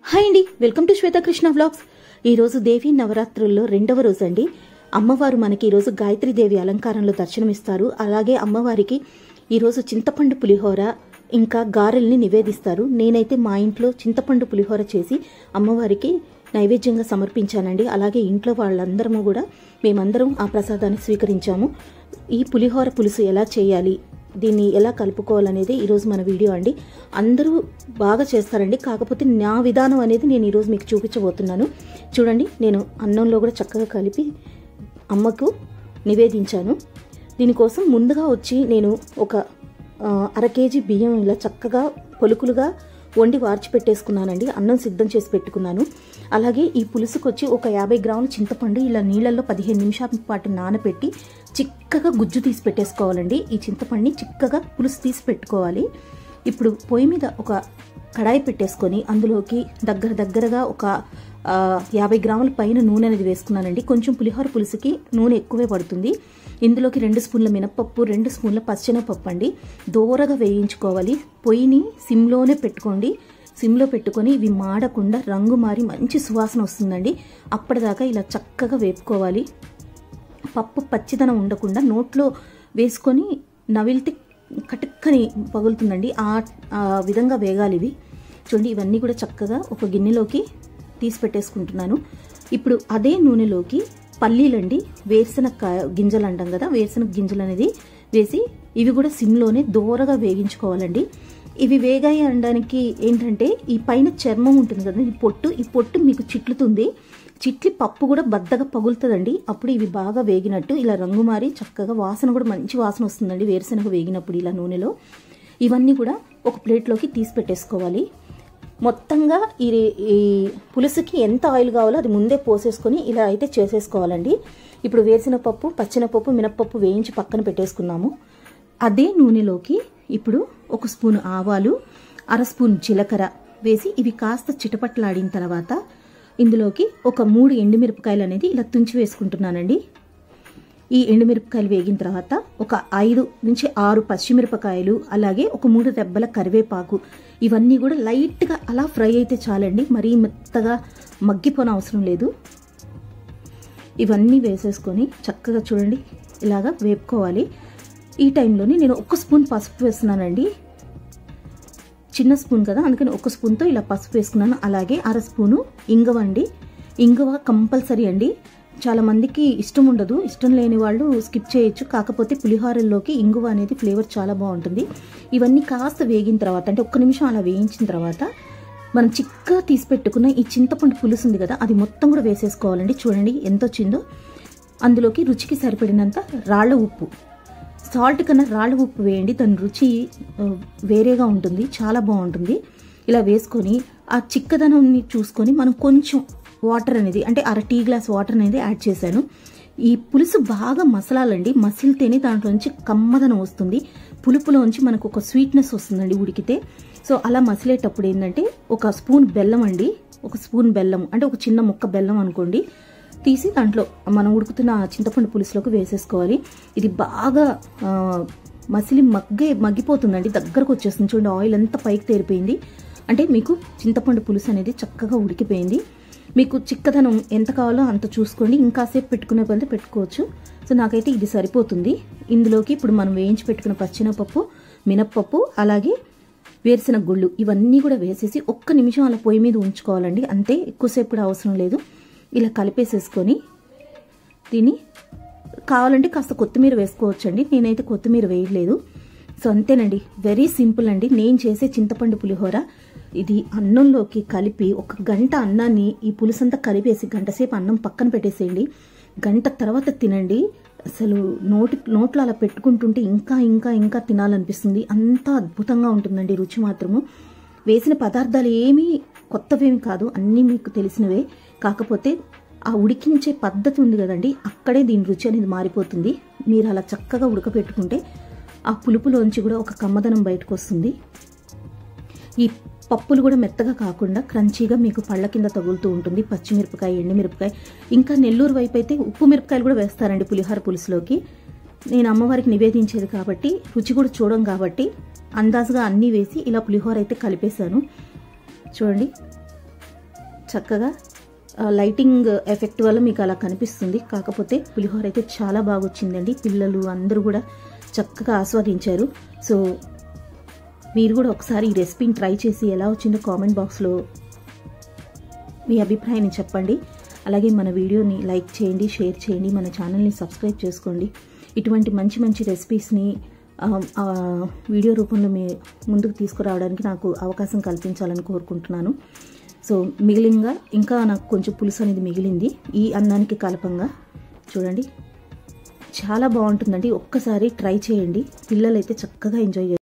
hi అండి welcome to Swetha Krishna vlogs ఈరోజు దేవి నవరాత్రుల్లో రెండవ రోజు అండి అమ్మవారు మనకి ఈరోజు గాయత్రీదేవి అలంకారంలో దర్శనమిస్తారు అలాగే అమ్మవారికి ఈరోజు చింతపండు పులిహోర ఇంకా గారెల్ని నివేదిస్తారు నేనైతే మా ఇంట్లో చింతపండు పులిహోర చేసి అమ్మవారికి నైవేద్యంగా సమర్పించానండి అలాగే ఇంట్లో వాళ్ళందరము కూడా మేమందరం ఆ ప్రసాదాన్ని స్వీకరించాము ఈ పులిహోర పులుసు ఎలా చేయాలి దీన్ని ఎలా కలుపుకోవాలనేది ఈరోజు మన వీడియో అండి అందరూ బాగా చేస్తారండి కాకపోతే నా విధానం అనేది నేను ఈరోజు మీకు చూపించబోతున్నాను చూడండి నేను అన్నంలో కూడా చక్కగా కలిపి అమ్మకు నివేదించాను దీనికోసం ముందుగా వచ్చి నేను ఒక ఆ, అర కేజీ బియ్యం ఇలా చక్కగా పొలుకులుగా వండి వార్చి పెట్టేసుకున్నానండి అన్నం సిద్ధం చేసి పెట్టుకున్నాను అలాగే ఈ పులుసుకు వచ్చి ఒక యాభై గ్రాముల చింతపండు ఇలా నీళ్ళల్లో పదిహేను నిమిషాల పాటు నానబెట్టి చిక్కగా గుజ్జు తీసి పెట్టేసుకోవాలండి ఈ చింతపండుని చిక్కగా పులుసు తీసి పెట్టుకోవాలి ఇప్పుడు పొయ్యి మీద ఒక కడాయి పెట్టేసుకొని అందులోకి దగ్గర దగ్గరగా ఒక ఆ, యాభై గ్రాముల పైన నూనె అనేది వేసుకున్నానండి కొంచెం పులిహోర పులుసుకి నూనె ఎక్కువే పడుతుంది ఇందులోకి రెండు స్పూన్ల మినపప్పు రెండు స్పూన్ల పచ్చెనపప్పు అండి దోరగా వేయించుకోవాలి పొయ్యిని సిమ్లోనే పెట్టుకోండి సిమ్లో పెట్టుకొని ఇవి మాడకుండా రంగు మారి మంచి సువాసన వస్తుందండి అప్పటిదాకా ఇలా చక్కగా వేపుకోవాలి పప్పు పచ్చిదనం ఉండకుండా నోట్లో వేసుకొని నవిలితే కటుక్కని పగులుతుందండి ఆ ఆ విధంగా వేగాలి ఇవి చూడండి ఇవన్నీ కూడా చక్కగా ఒక గిన్నెలోకి తీసి పెట్టేసుకుంటున్నాను ఇప్పుడు అదే నూనెలోకి పల్లీలండి వేరుశనగ గింజలు అంటాం కదా వేరుశనగ గింజలు అనేది వేసి ఇవి కూడా సిమ్లోనే దోరగా వేగించుకోవాలండి ఇవి వేగాయి అనడానికి ఏంటంటే ఈ పైన చర్మం ఉంటుంది కదా ఈ పొట్టు ఈ పొట్టు మీకు చిట్లుతుంది చిట్లి పప్పు కూడా బద్దగా పగులుతుందండి అప్పుడు ఇవి బాగా వేగినట్టు ఇలా రంగు మారి చక్కగా వాసన కూడా మంచి వాసన వస్తుందండి వేరుశనగ వేగినప్పుడు ఇలా నూనెలో ఇవన్నీ కూడా ఒక ప్లేట్లోకి తీసి పెట్టేసుకోవాలి మొత్తంగా ఈ ఈ పులుసుకి ఎంత ఆయిల్ కావాలో అది ముందే పోసేసుకొని ఇలా అయితే చేసేసుకోవాలండి ఇప్పుడు వేసిన పప్పు పచ్చెనపప్పు మినప్పప్పు వేయించి పక్కన పెట్టేసుకున్నాము అదే నూనెలోకి ఇప్పుడు ఒక స్పూన్ ఆవాలు అర స్పూన్ జీలకర్ర వేసి ఇవి కాస్త చిటపట్లాడిన తర్వాత ఇందులోకి ఒక మూడు ఎండుమిరపకాయలు అనేది ఇలా తుంచి వేసుకుంటున్నానండి ఈ ఎండుమిరపకాయలు వేగిన తర్వాత ఒక ఐదు నుంచి ఆరు పచ్చిమిరపకాయలు అలాగే ఒక మూడు దెబ్బల కరివేపాకు ఇవన్నీ కూడా లైట్గా అలా ఫ్రై అయితే చాలండి మరీ మెత్తగా మగ్గిపోన అవసరం లేదు ఇవన్నీ వేసేసుకొని చక్కగా చూడండి ఇలాగా వేపుకోవాలి ఈ టైంలోనే నేను ఒక స్పూన్ పసుపు వేస్తున్నానండి చిన్న స్పూన్ కదా అందుకని ఒక స్పూన్తో ఇలా పసుపు వేసుకున్నాను అలాగే అర స్పూను ఇంగవ అండి ఇంగవ కంపల్సరీ అండి చాలా మందికి ఇష్టం ఉండదు ఇష్టం లేని వాళ్ళు స్కిప్ చేయొచ్చు కాకపోతే పులిహోరల్లోకి ఇంగువ అనేది ఫ్లేవర్ చాలా బాగుంటుంది ఇవన్నీ కాస్త వేగిన తర్వాత అంటే ఒక్క నిమిషం అలా వేయించిన తర్వాత మనం చిక్కగా తీసి పెట్టుకున్న ఈ చింతపండు పులుసు ఉంది కదా అది మొత్తం కూడా వేసేసుకోవాలండి చూడండి ఎంత వచ్చిందో అందులోకి రుచికి సరిపడినంత రాళ్ళ ఉప్పు సాల్ట్ కన్నా రాళ్ళ ఉప్పు వేయండి దాని రుచి ఆ, వేరేగా ఉంటుంది చాలా బాగుంటుంది ఇలా వేసుకొని ఆ చిక్కదనాన్ని చూసుకొని మనం కొంచెం వాటర్ అనేది అంటే అర టీ గ్లాస్ వాటర్ అనేది యాడ్ చేశాను ఈ పులుసు బాగా మసలాలండి మసిలితేనే దాంట్లో నుంచి కమ్మదనం వస్తుంది పులుపులోంచి మనకు ఒక స్వీట్నెస్ వస్తుందండి ఉడికితే సో అలా మసిలేటప్పుడు ఏంటంటే ఒక స్పూన్ బెల్లం అండి ఒక స్పూన్ బెల్లం అంటే ఒక చిన్న ముక్క బెల్లం అనుకోండి తీసి దాంట్లో మనం ఉడుకుతున్న చింతపండు పులుసులోకి వేసేసుకోవాలి ఇది బాగా ఆ, మసిలి మగ్గే మగ్గిపోతుందండి దగ్గరకు వచ్చేస్తుంది చూడండి ఆయిల్ అంతా పైకి తేరిపోయింది అంటే మీకు చింతపండు పులుసు అనేది చక్కగా ఉడికిపోయింది మీకు చిక్కదనం ఎంత కావాలో అంత చూసుకోండి ఇంకాసేపు పెట్టుకునే పని పెట్టుకోవచ్చు సో నాకైతే ఇది సరిపోతుంది ఇందులోకి ఇప్పుడు మనం వేయించి పెట్టుకున్న పచ్చినపప్పు మినప్పప్పు అలాగే వేరుశెనగ గుళ్ళు ఇవన్నీ కూడా వేసేసి ఒక్క నిమిషం అలా పొయ్యి మీద ఉంచుకోవాలండి అంతే ఎక్కువసేపు కూడా అవసరం లేదు ఇలా కలిపేసేసుకొని దీన్ని కావాలంటే కాస్త కొత్తిమీర వేసుకోవచ్చండి నేనైతే కొత్తిమీర వేయలేదు సో అంతేనండి వెరీ సింపుల్ అండి నేను చేసే చింతపండు పులిహోర ఇది అన్నంలోకి కలిపి ఒక గంట అన్నాన్ని ఈ పులుసంతా కలిపేసి గంట సేపు అన్నం పక్కన పెట్టేసేయండి గంట తర్వాత తినండి అసలు నోటి నోట్లో అలా పెట్టుకుంటుంటే ఇంకా ఇంకా ఇంకా తినాలనిపిస్తుంది అంత అద్భుతంగా ఉంటుందండి రుచి మాత్రము వేసిన పదార్థాలు ఏమీ కొత్తవేమి కాదు అన్నీ మీకు తెలిసినవే కాకపోతే ఆ ఉడికించే పద్ధతి ఉంది కదండి అక్కడే దీని రుచి అనేది మారిపోతుంది మీరు అలా చక్కగా ఉడకపెట్టుకుంటే ఆ పులుపులోంచి కూడా ఒక కమ్మదనం బయటకు వస్తుంది ఈ పప్పులు కూడా మెత్తగా కాకుండా క్రంచీగా మీకు పళ్ళ కింద తగులుతూ ఉంటుంది పచ్చిమిరపకాయ ఎండుమిరపకాయ ఇంకా నెల్లూరు వైపు అయితే ఉప్పు మిరపకాయలు కూడా వేస్తారండి పులిహోర పులుసులోకి నేను అమ్మవారికి నివేదించేది కాబట్టి రుచి కూడా చూడం కాబట్టి అందాజుగా అన్నీ వేసి ఇలా పులిహోర అయితే కలిపేశాను చూడండి చక్కగా ఆ, లైటింగ్ ఎఫెక్ట్ వల్ల మీకు అలా కనిపిస్తుంది కాకపోతే పులిహోర అయితే చాలా బాగా వచ్చిందండి పిల్లలు అందరూ కూడా చక్కగా ఆస్వాదించారు సో మీరు కూడా ఒకసారి ఈ రెసిపీని ట్రై చేసి ఎలా వచ్చిందో కామెంట్ బాక్స్లో మీ అభిప్రాయాన్ని చెప్పండి అలాగే మన వీడియోని లైక్ చేయండి షేర్ చేయండి మన ఛానల్ని సబ్స్క్రైబ్ చేసుకోండి ఇటువంటి మంచి మంచి రెసిపీస్ని ఆ, ఆ, వీడియో రూపంలో మీ ముందుకు తీసుకురావడానికి నాకు అవకాశం కల్పించాలని కోరుకుంటున్నాను సో మిగిలింగా ఇంకా నాకు కొంచెం పులుసు అనేది మిగిలింది ఈ అన్నానికి కలపంగా చూడండి చాలా బాగుంటుందండి ఒక్కసారి ట్రై చేయండి పిల్లలైతే చక్కగా ఎంజాయ్ చేస్తారు